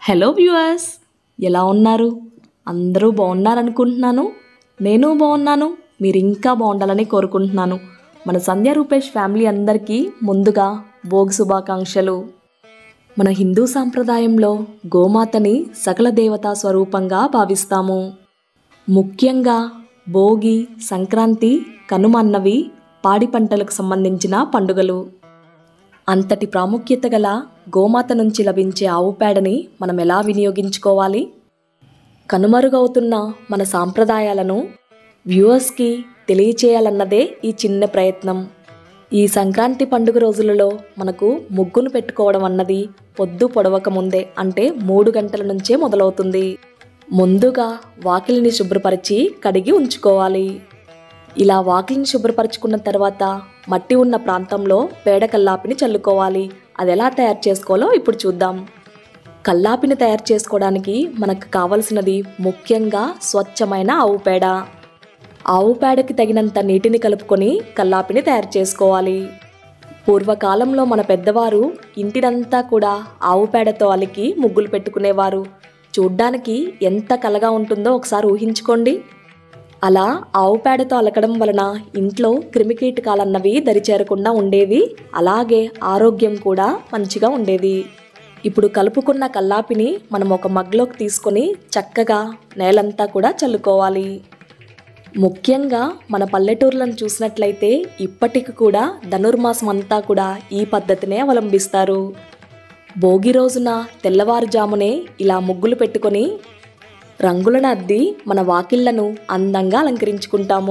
hello viewers ఎలా ఉన్నారు అందరూ బాగున్నారనుకుంటున్నాను నేను బాగున్నాను మీరు ఇంకా బాగుండాలని కోరుకుంటున్నాను మన సంధ్య రూపేష్ ఫ్యామిలీ అందరికీ ముందుగా భోగి శుభాకాంక్షలు మన హిందూ సాంప్రదాయంలో గోమాతని సకల దేవతా స్వరూపంగా భావిస్తాము ముఖ్యంగా భోగి సంక్రాంతి కనుమ అన్నవి పాడి పంటలకు సంబంధించిన పండుగలు అంతటి ప్రాముఖ్యత గల గోమాత నుంచి లభించే ఆవు పేడని మనం ఎలా వినియోగించుకోవాలి కనుమరుగవుతున్న మన సాంప్రదాయాలను వ్యూవర్స్కి తెలియచేయాలన్నదే ఈ చిన్న ప్రయత్నం ఈ సంక్రాంతి పండుగ రోజులలో మనకు ముగ్గును పెట్టుకోవడం అన్నది పొద్దు పొడవక ముందే అంటే మూడు గంటల నుంచే మొదలవుతుంది ముందుగా వాకిలిని శుభ్రపరిచి కడిగి ఉంచుకోవాలి ఇలా వాకిలిని శుభ్రపరచుకున్న తర్వాత మట్టి ఉన్న ప్రాంతంలో పేడ కల్లాపిని చల్లుకోవాలి అది ఎలా తయారు చేసుకోవాలో ఇప్పుడు చూద్దాం కల్లాపిని తయారు చేసుకోవడానికి మనకు కావలసినది ముఖ్యంగా స్వచ్ఛమైన ఆవు పేడ ఆవు పేడకి తగినంత నీటిని కలుపుకొని కల్లాపిని తయారు చేసుకోవాలి పూర్వకాలంలో మన పెద్దవారు ఇంటినంతా కూడా ఆవు పేడతో అలికి ముగ్గులు పెట్టుకునేవారు చూడ్డానికి ఎంత కలగా ఉంటుందో ఒకసారి ఊహించుకోండి అలా ఆవు పేడతో అలకడం వలన ఇంట్లో క్రిమికీటకాలన్నవి దరిచేరకుండా ఉండేవి అలాగే ఆరోగ్యం కూడా మంచిగా ఉండేది ఇప్పుడు కలుపుకున్న కల్లాపిని మనం ఒక మగ్లోకి తీసుకొని చక్కగా నేలంతా కూడా చల్లుకోవాలి ముఖ్యంగా మన పల్లెటూర్లను చూసినట్లయితే ఇప్పటికి కూడా ధనుర్మాసం అంతా కూడా ఈ పద్ధతినే అవలంబిస్తారు భోగి రోజున తెల్లవారుజామునే ఇలా ముగ్గులు పెట్టుకొని రంగులను అద్ది మన వాకిళ్లను అందంగా అలంకరించుకుంటాము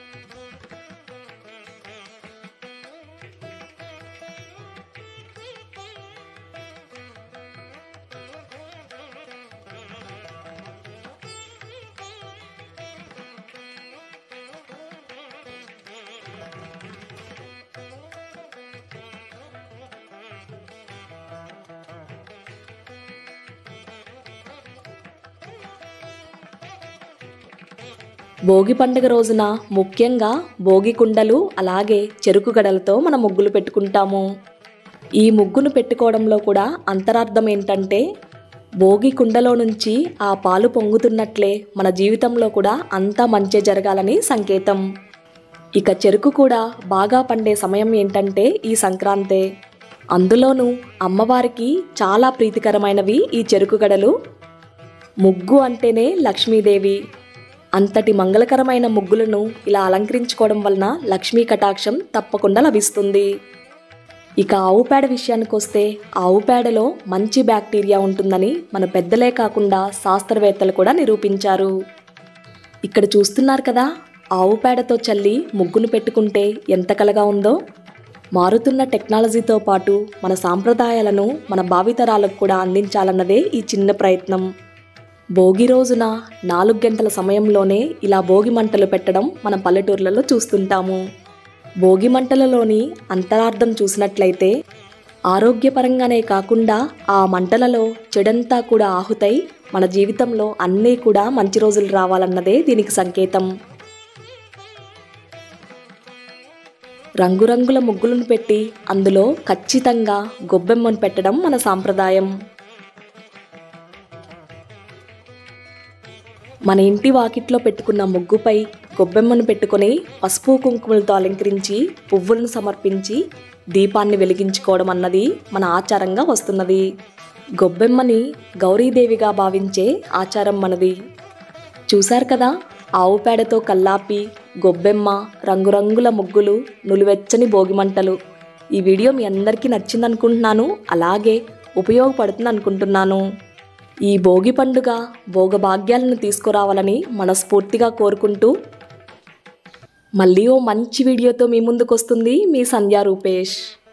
భోగి పండుగ రోజున ముఖ్యంగా భోగి కుండలు అలాగే చెరుకు గడలతో మనం ముగ్గులు పెట్టుకుంటాము ఈ ముగ్గును పెట్టుకోవడంలో కూడా అంతరార్థం ఏంటంటే భోగి కుండలో నుంచి ఆ పాలు పొంగుతున్నట్లే మన జీవితంలో కూడా అంతా మంచి జరగాలని సంకేతం ఇక చెరుకు కూడా బాగా పండే సమయం ఏంటంటే ఈ సంక్రాంతే అందులోనూ అమ్మవారికి చాలా ప్రీతికరమైనవి ఈ చెరుకు గడలు ముగ్గు అంటేనే లక్ష్మీదేవి అంతటి మంగళకరమైన ముగ్గులను ఇలా అలంకరించుకోవడం వలన లక్ష్మీ కటాక్షం తప్పకుండా లభిస్తుంది ఇక ఆవు పేడ విషయానికి వస్తే ఆవు పేడలో మంచి బ్యాక్టీరియా ఉంటుందని మన పెద్దలే కాకుండా శాస్త్రవేత్తలు కూడా నిరూపించారు ఇక్కడ చూస్తున్నారు కదా ఆవు పేడతో చల్లి ముగ్గును పెట్టుకుంటే ఎంత కలగా ఉందో మారుతున్న టెక్నాలజీతో పాటు మన సాంప్రదాయాలను మన భావితరాలకు కూడా అందించాలన్నదే ఈ చిన్న ప్రయత్నం భోగి రోజున నాలుగు గంటల సమయంలోనే ఇలా భోగి మంటలు పెట్టడం మన పల్లెటూర్లలో చూస్తుంటాము భోగి మంటలలోని అంతరార్థం చూసినట్లయితే ఆరోగ్యపరంగానే కాకుండా ఆ మంటలలో చెడంతా కూడా ఆహుతై మన జీవితంలో అన్నీ కూడా మంచి రోజులు రావాలన్నదే దీనికి సంకేతం రంగురంగుల ముగ్గులను పెట్టి అందులో ఖచ్చితంగా గొబ్బెమ్మను పెట్టడం మన సాంప్రదాయం మన ఇంటి వాకిట్లో పెట్టుకున్న ముగ్గుపై గొబ్బెమ్మను పెట్టుకొని పసుపు కుంకుమలతో అలంకరించి పువ్వులను సమర్పించి దీపాన్ని వెలిగించుకోవడం అన్నది మన ఆచారంగా వస్తున్నది గొబ్బెమ్మని గౌరీదేవిగా భావించే ఆచారం మనది చూశారు కదా ఆవు పేడతో కల్లాపి గొబ్బెమ్మ రంగురంగుల ముగ్గులు నులివెచ్చని భోగిమంటలు ఈ వీడియో మీ అందరికీ నచ్చిందనుకుంటున్నాను అలాగే ఉపయోగపడుతుంది అనుకుంటున్నాను ఈ భోగి పండుగ భోగభాగ్యాలను తీసుకురావాలని మనస్ఫూర్తిగా కోరుకుంటూ మళ్ళీ ఓ మంచి వీడియోతో మీ ముందుకు వస్తుంది మీ సంధ్యా రూపేష్